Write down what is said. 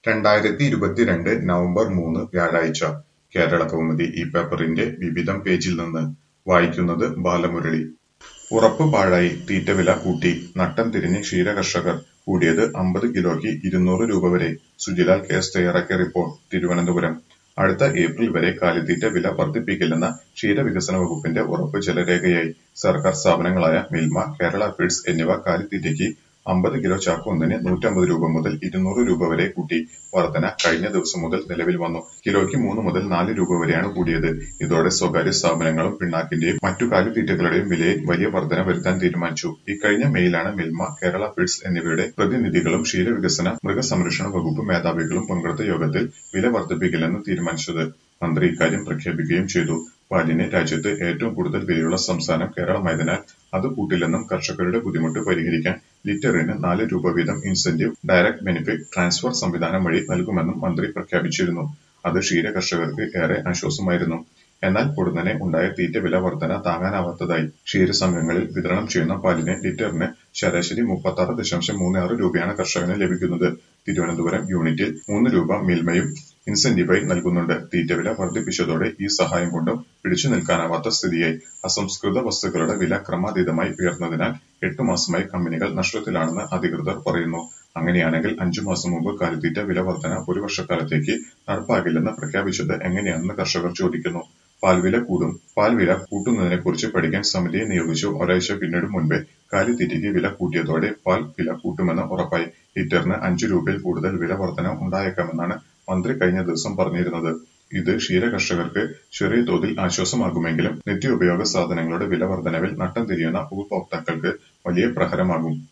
രണ്ടായിരത്തി ഇരുപത്തിരണ്ട് നവംബർ മൂന്ന് വ്യാഴാഴ്ച കേരളകൗമുദി ഈ പേപ്പറിന്റെ വിവിധം പേജിൽ നിന്ന് വായിക്കുന്നത് ബാലമുരളി ഉറപ്പ് പാഴായി തീറ്റവില കൂട്ടി നട്ടം തിരിഞ്ഞ് ക്ഷീരകർഷകർ കൂടിയത് അമ്പത് കിലോയ്ക്ക് ഇരുന്നൂറ് രൂപ വരെ സുജിലാൽ കേസ് തയ്യാറാക്കിയ റിപ്പോർട്ട് തിരുവനന്തപുരം അടുത്ത ഏപ്രിൽ വരെ കാലിത്തീറ്റ വില വർദ്ധിപ്പിക്കില്ലെന്ന ക്ഷീരവികസന വകുപ്പിന്റെ ഉറപ്പ് ജലരേഖയായി സർക്കാർ സ്ഥാപനങ്ങളായ മിൽമ കേരള ഫീഡ്സ് എന്നിവ കാലിത്തീറ്റയ്ക്ക് അമ്പത് കിലോ ചാക്കൊന്നിന് നൂറ്റമ്പത് രൂപ മുതൽ ഇരുന്നൂറ് രൂപ വരെ കൂട്ടി വർധന കഴിഞ്ഞ ദിവസം മുതൽ നിലവിൽ വന്നു കിലോയ്ക്ക് മൂന്ന് മുതൽ നാല് രൂപ വരെയാണ് കൂടിയത് ഇതോടെ സ്വകാര്യ സ്ഥാപനങ്ങളും പിണ്ണാക്കിന്റെയും മറ്റു കാലിത്തീറ്റകളുടെയും വിലയിൽ വലിയ വർധന വരുത്താൻ തീരുമാനിച്ചു ഇക്കഴിഞ്ഞ മെയിലാണ് മിൽമ കേരള ഫീഡ്സ് എന്നിവയുടെ പ്രതിനിധികളും ക്ഷീരവികസന മൃഗസംരക്ഷണ വകുപ്പ് മേധാവികളും പങ്കെടുത്ത യോഗത്തിൽ വില വർദ്ധിപ്പിക്കില്ലെന്ന് തീരുമാനിച്ചത് മന്ത്രി ഇക്കാര്യം പ്രഖ്യാപിക്കുകയും ചെയ്തു പാലിന് രാജ്യത്ത് ഏറ്റവും കൂടുതൽ വിലയുള്ള സംസ്ഥാനം കേരളമായതിനാൽ അത് കൂട്ടില്ലെന്നും കർഷകരുടെ ബുദ്ധിമുട്ട് പരിഹരിക്കാൻ ലിറ്ററിന് നാല് രൂപ വീതം ഇൻസെന്റീവ് ഡയറക്ട് ബെനിഫിറ്റ് ട്രാൻസ്ഫർ സംവിധാനം വഴി നൽകുമെന്നും മന്ത്രി പ്രഖ്യാപിച്ചിരുന്നു അത് ക്ഷീര കർഷകർക്ക് ഏറെ ആശ്വാസമായിരുന്നു എന്നാൽ പൊടുന്നനെ ഉണ്ടായ തീറ്റ വില വർധന താങ്ങാനാവാത്തതായി ക്ഷീരസംഘങ്ങളിൽ വിതരണം ചെയ്യുന്ന പാലിന് ലിറ്ററിന് ശരാശരി മുപ്പത്തി ദശാംശം മൂന്ന് ആറ് രൂപയാണ് കർഷകന് ലഭിക്കുന്നത് തിരുവനന്തപുരം യൂണിറ്റിൽ മൂന്ന് രൂപ മിൽമയും ഇൻസെന്റീവായി നൽകുന്നുണ്ട് തീറ്റവില വർദ്ധിപ്പിച്ചതോടെ ഈ സഹായം കൊണ്ടും പിടിച്ചു നിൽക്കാനാവാത്ത സ്ഥിതിയായി അസംസ്കൃത വസ്തുക്കളുടെ വില ക്രമാതീതമായി ഉയർന്നതിനാൽ എട്ടു മാസമായി കമ്പനികൾ നഷ്ടത്തിലാണെന്ന് അധികൃതർ പറയുന്നു അങ്ങനെയാണെങ്കിൽ അഞ്ചു മാസം മുമ്പ് കാലിത്തീറ്റ വില വർധന ഒരു വർഷക്കാലത്തേക്ക് നടപ്പാകില്ലെന്ന് പ്രഖ്യാപിച്ചത് എങ്ങനെയാണെന്ന് കർഷകർ ചോദിക്കുന്നു പാൽവില കൂടും പാൽവില കൂട്ടുന്നതിനെക്കുറിച്ച് പഠിക്കാൻ സമിതിയെ നിയോഗിച്ചു ഒരാഴ്ച പിന്നിടും മുൻപേ കാലിത്തീറ്റയ്ക്ക് വില കൂട്ടിയതോടെ പാൽ വില കൂട്ടുമെന്ന് ഉറപ്പായി ലിറ്ററിന് അഞ്ചു രൂപയിൽ കൂടുതൽ വില വർധന ഉണ്ടായേക്കാമെന്നാണ് മന്ത്രി കഴിഞ്ഞ ദിവസം പറഞ്ഞിരുന്നത് ഇത് ക്ഷീര കർഷകർക്ക് ചെറിയ തോതിൽ ആശ്വാസമാകുമെങ്കിലും നിത്യോപയോഗ സാധനങ്ങളുടെ വില വർധനവിൽ നട്ടം തിരിയുന്ന ഉപഭോക്താക്കൾക്ക് വലിയ പ്രഹരമാകും